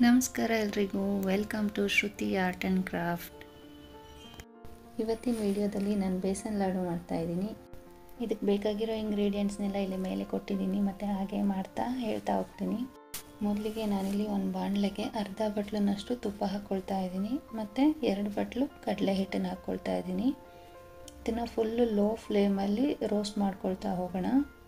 ನಮಸ್ಕಾರ ಎಲ್ರಿಗೂ welcome to Shruti art and craft ಇವತ್ತಿನ ವಿಡಿಯೋದಲ್ಲಿ ನಾನು ಬೇಸನ್ ಲಾಡು ಮಾಡ್ತಾಯಿದ್ದೀನಿ ಇದಕ್ಕೆ ಬೇಕಾಗಿರೋ ಇಂಗ್ರೀಡಿಯೆಂಟ್ಸ್ನೆಲ್ಲ ಇಲ್ಲಿ ಮೇಲೆ ಕೊಟ್ಟಿದ್ದೀನಿ ಮತ್ತು ಹಾಗೆ ಮಾಡ್ತಾ ಹೇಳ್ತಾ ಹೋಗ್ತೀನಿ ಮೊದಲಿಗೆ ನಾನಿಲ್ಲಿ ಒಂದು ಬಾಣಲೆಗೆ ಅರ್ಧ ಬಟ್ಲನ್ನಷ್ಟು ತುಪ್ಪ ಹಾಕ್ಕೊಳ್ತಾ ಇದ್ದೀನಿ ಮತ್ತು ಎರಡು ಬಟ್ಲು ಕಡಲೆ ಹಿಟ್ಟನ್ನು ಹಾಕ್ಕೊಳ್ತಾ ಇದ್ದೀನಿ ಇದನ್ನು ಫುಲ್ಲು ಲೋ ಫ್ಲೇಮಲ್ಲಿ ರೋಸ್ಟ್ ಮಾಡ್ಕೊಳ್ತಾ ಹೋಗೋಣ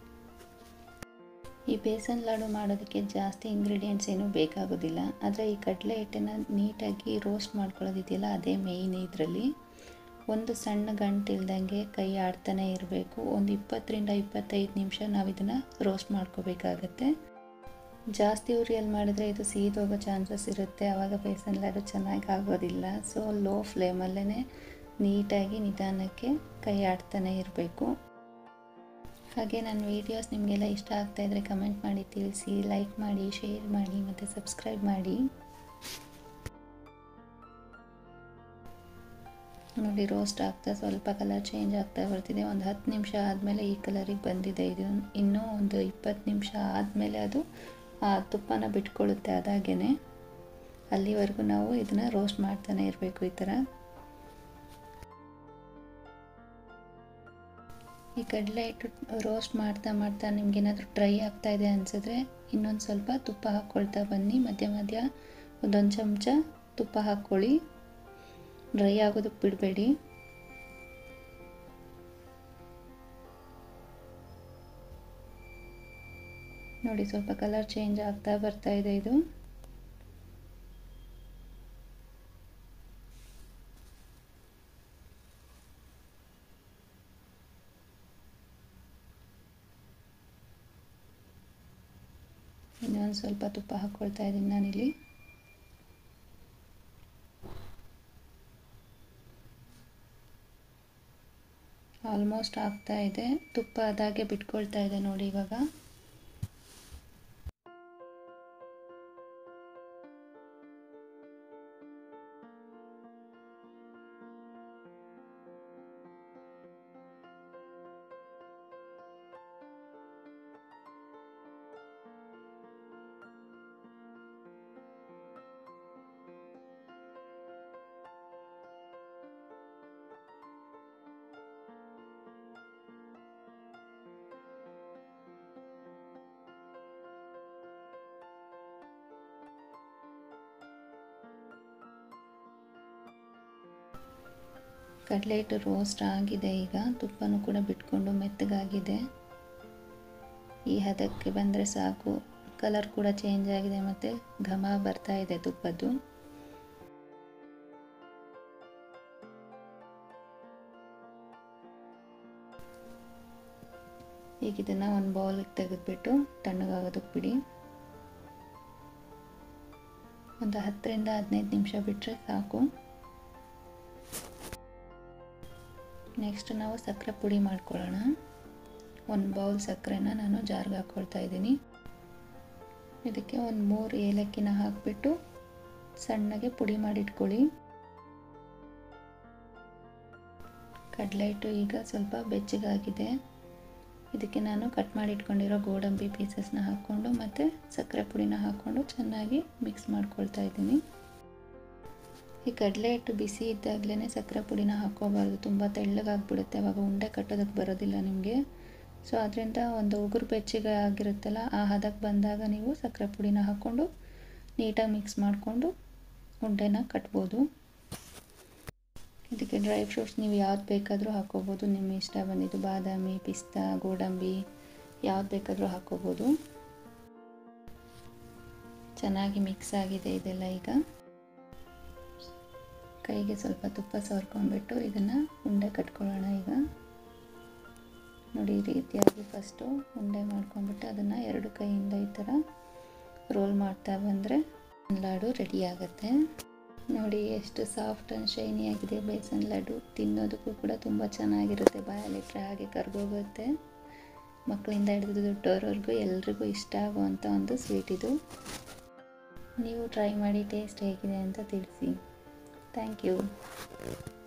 ಈ ಬೇಸನ್ ಲಾಡು ಮಾಡೋದಕ್ಕೆ ಜಾಸ್ತಿ ಇಂಗ್ರೀಡಿಯೆಂಟ್ಸ್ ಏನೂ ಬೇಕಾಗೋದಿಲ್ಲ ಆದರೆ ಈ ಕಡಲೆ ಹಿಟ್ಟನ್ನು ನೀಟಾಗಿ ರೋಸ್ಟ್ ಮಾಡ್ಕೊಳ್ಳೋದಿದೆಯಲ್ಲ ಅದೇ ಮೇಯ್ನ್ ಇದರಲ್ಲಿ ಒಂದು ಸಣ್ಣ ಗಂಟು ಇಲ್ದಂಗೆ ಕೈ ಆಡ್ತಾನೆ ಇರಬೇಕು ಒಂದು ಇಪ್ಪತ್ತರಿಂದ ಇಪ್ಪತ್ತೈದು ನಿಮಿಷ ನಾವು ಇದನ್ನು ರೋಸ್ಟ್ ಮಾಡ್ಕೋಬೇಕಾಗತ್ತೆ ಜಾಸ್ತಿ ಉರಿಯಲ್ಲಿ ಮಾಡಿದ್ರೆ ಇದು ಸೀದೋಗೋ ಚಾನ್ಸಸ್ ಇರುತ್ತೆ ಆವಾಗ ಬೇಸನ್ ಲಾಡು ಚೆನ್ನಾಗಿ ಆಗೋದಿಲ್ಲ ಸೊ ಲೋ ಫ್ಲೇಮಲ್ಲೇ ನೀಟಾಗಿ ನಿಧಾನಕ್ಕೆ ಕೈ ಆಡ್ತಾನೆ ಇರಬೇಕು ಹಾಗೆ ನನ್ನ ವೀಡಿಯೋಸ್ ನಿಮಗೆಲ್ಲ ಇಷ್ಟ ಆಗ್ತಾಯಿದ್ರೆ ಕಮೆಂಟ್ ಮಾಡಿ ತಿಳಿಸಿ ಲೈಕ್ ಮಾಡಿ ಶೇರ್ ಮಾಡಿ ಮತ್ತು ಸಬ್ಸ್ಕ್ರೈಬ್ ಮಾಡಿ ನೋಡಿ ರೋಸ್ಟ್ ಆಗ್ತಾ ಸ್ವಲ್ಪ ಕಲರ್ ಚೇಂಜ್ ಆಗ್ತಾ ಬರ್ತಿದೆ ಒಂದು ಹತ್ತು ನಿಮಿಷ ಆದಮೇಲೆ ಈ ಕಲರಿಗೆ ಬಂದಿದೆ ಇದು ಇನ್ನೂ ಒಂದು ಇಪ್ಪತ್ತು ನಿಮಿಷ ಆದಮೇಲೆ ಅದು ಆ ತುಪ್ಪನ ಬಿಟ್ಕೊಳ್ಳುತ್ತೆ ಅದಾಗೇ ಅಲ್ಲಿವರೆಗೂ ನಾವು ಇದನ್ನು ರೋಸ್ಟ್ ಮಾಡ್ತಾನೆ ಇರಬೇಕು ಈ ಥರ ಈ ಕಡಲೆ ಹಿಟ್ಟು ರೋಸ್ಟ್ ಮಾಡ್ತಾ ಮಾಡ್ತಾ ನಿಮ್ಗೇನಾದರೂ ಡ್ರೈ ಆಗ್ತಾ ಇದೆ ಅನಿಸಿದ್ರೆ ಇನ್ನೊಂದು ಸ್ವಲ್ಪ ತುಪ್ಪ ಹಾಕ್ಕೊಳ್ತಾ ಬನ್ನಿ ಮಧ್ಯ ಮಧ್ಯ ಒಂದೊಂದು ಚಮಚ ತುಪ್ಪ ಹಾಕ್ಕೊಳ್ಳಿ ಡ್ರೈ ಆಗೋದಕ್ಕೆ ಬಿಡಬೇಡಿ ನೋಡಿ ಸ್ವಲ್ಪ ಕಲರ್ ಚೇಂಜ್ ಆಗ್ತಾ ಬರ್ತಾ ಇದೆ ಇದು ಇನ್ನೊಂದು ಸ್ವಲ್ಪ ತುಪ್ಪ ಹಾಕ್ಕೊಳ್ತಾ ಇದ್ದೀನಿ ನಾನಿಲ್ಲಿ ಆಲ್ಮೋಸ್ಟ್ ಆಗ್ತಾ ಇದೆ ತುಪ್ಪ ಅದಾಗೆ ಬಿಟ್ಕೊಳ್ತಾ ಇದೆ ನೋಡಿ ಇವಾಗ ಕಡಲೆ ಹಿಟ್ಟು ರೋಸ್ಟ್ ಆಗಿದೆ ಈಗ ತುಪ್ಪನೂ ಕೂಡ ಬಿಟ್ಕೊಂಡು ಮೆತ್ತಗಾಗಿದೆ ಈ ಹದಕ್ಕೆ ಬಂದರೆ ಸಾಕು ಕಲರ್ ಕೂಡ ಚೇಂಜ್ ಆಗಿದೆ ಮತ್ತು ಘಮ ಬರ್ತಾ ಇದೆ ತುಪ್ಪದ್ದು ಈಗ ಇದನ್ನು ಒಂದು ಬೌಲಿಗೆ ತೆಗೆದುಬಿಟ್ಟು ತಣ್ಣಗಾಗೋದಕ್ಕೆ ಬಿಡಿ ಒಂದು ಹತ್ತರಿಂದ ಹದಿನೈದು ನಿಮಿಷ ಬಿಟ್ಟರೆ ಸಾಕು ನೆಕ್ಸ್ಟ್ ನಾವು ಸಕ್ಕರೆ ಪುಡಿ ಮಾಡ್ಕೊಳ್ಳೋಣ ಒಂದು ಬೌಲ್ ಸಕ್ಕರೆನ ನಾನು ಜಾರ್ಗೆ ಹಾಕ್ಕೊಳ್ತಾ ಇದ್ದೀನಿ ಇದಕ್ಕೆ ಒಂದು ಮೂರು ಏಲಕ್ಕಿನ ಹಾಕಿಬಿಟ್ಟು ಸಣ್ಣಗೆ ಪುಡಿ ಮಾಡಿಟ್ಕೊಳ್ಳಿ ಕಡಲೆ ಹಿಟ್ಟು ಈಗ ಸ್ವಲ್ಪ ಬೆಚ್ಚಗಾಗಿದೆ ಇದಕ್ಕೆ ನಾನು ಕಟ್ ಮಾಡಿ ಇಟ್ಕೊಂಡಿರೋ ಗೋಡಂಬಿ ಪೀಸಸ್ನ ಹಾಕ್ಕೊಂಡು ಮತ್ತು ಸಕ್ಕರೆ ಪುಡಿನ ಹಾಕ್ಕೊಂಡು ಚೆನ್ನಾಗಿ ಮಿಕ್ಸ್ ಮಾಡ್ಕೊಳ್ತಾ ಇದ್ದೀನಿ ಈ ಕಡಲೆ ಹಿಟ್ಟು ಬಿಸಿ ಇದ್ದಾಗಲೇ ಸಕ್ಕರೆ ಪುಡಿನ ಹಾಕ್ಕೋಬಾರ್ದು ತುಂಬ ತೆಳ್ಳಗಾಗ್ಬಿಡುತ್ತೆ ಅವಾಗ ಉಂಡೆ ಕಟ್ಟೋದಕ್ಕೆ ಬರೋದಿಲ್ಲ ನಿಮಗೆ ಸೊ ಅದರಿಂದ ಒಂದು ಉಗುರು ಬೆಚ್ಚಗೆ ಆಗಿರುತ್ತಲ್ಲ ಆ ಹದಕ್ಕೆ ಬಂದಾಗ ನೀವು ಸಕ್ಕರೆ ಪುಡಿನ ಹಾಕ್ಕೊಂಡು ನೀಟಾಗಿ ಮಿಕ್ಸ್ ಮಾಡಿಕೊಂಡು ಉಂಡೆನ ಕಟ್ಬೋದು ಇದಕ್ಕೆ ಡ್ರೈ ಫ್ರೂಟ್ಸ್ ನೀವು ಯಾವ್ದು ಬೇಕಾದರೂ ಹಾಕ್ಕೋಬೋದು ನಿಮ್ಮ ಇಷ್ಟ ಬಂದಿದ್ದು ಬಾದಾಮಿ ಪಿಸ್ತಾ ಗೋಡಂಬಿ ಯಾವ್ದು ಬೇಕಾದರೂ ಹಾಕ್ಕೋಬೋದು ಚೆನ್ನಾಗಿ ಮಿಕ್ಸ್ ಆಗಿದೆ ಇದೆಲ್ಲ ಈಗ ಕೈಗೆ ಸ್ವಲ್ಪ ತುಪ್ಪ ಸವರ್ಕೊಂಡ್ಬಿಟ್ಟು ಇದನ್ನು ಉಂಡೆ ಕಟ್ಕೊಳ್ಳೋಣ ಈಗ ನೋಡಿ ಈ ರೀತಿಯಾಗಿ ಫಸ್ಟು ಉಂಡೆ ಮಾಡ್ಕೊಂಡ್ಬಿಟ್ಟು ಅದನ್ನು ಎರಡು ಕೈಯಿಂದ ಈ ಥರ ರೋಲ್ ಮಾಡ್ತಾ ಬಂದರೆ ಲಾಡು ರೆಡಿ ಆಗುತ್ತೆ ನೋಡಿ ಎಷ್ಟು ಸಾಫ್ಟ್ ಆ್ಯಂಡ್ ಶೈನಿ ಆಗಿದೆ ಬೇಸನ್ ಲಾಡು ತಿನ್ನೋದಕ್ಕೂ ಕೂಡ ತುಂಬ ಚೆನ್ನಾಗಿರುತ್ತೆ ಬಾಯಲ್ಲಿಟ್ಟರೆ ಹಾಗೆ ಕರ್ಗೋಗುತ್ತೆ ಮಕ್ಕಳಿಂದ ಹಿಡಿದು ದೊಡ್ಡವ್ರವ್ರಿಗೂ ಎಲ್ರಿಗೂ ಇಷ್ಟ ಆಗುವಂಥ ಒಂದು ಸ್ವೀಟ್ ಇದು ನೀವು ಟ್ರೈ ಮಾಡಿ ಟೇಸ್ಟ್ ಹೇಗಿದೆ ಅಂತ ತಿಳಿಸಿ ಥ್ಯಾಂಕ್ ಯು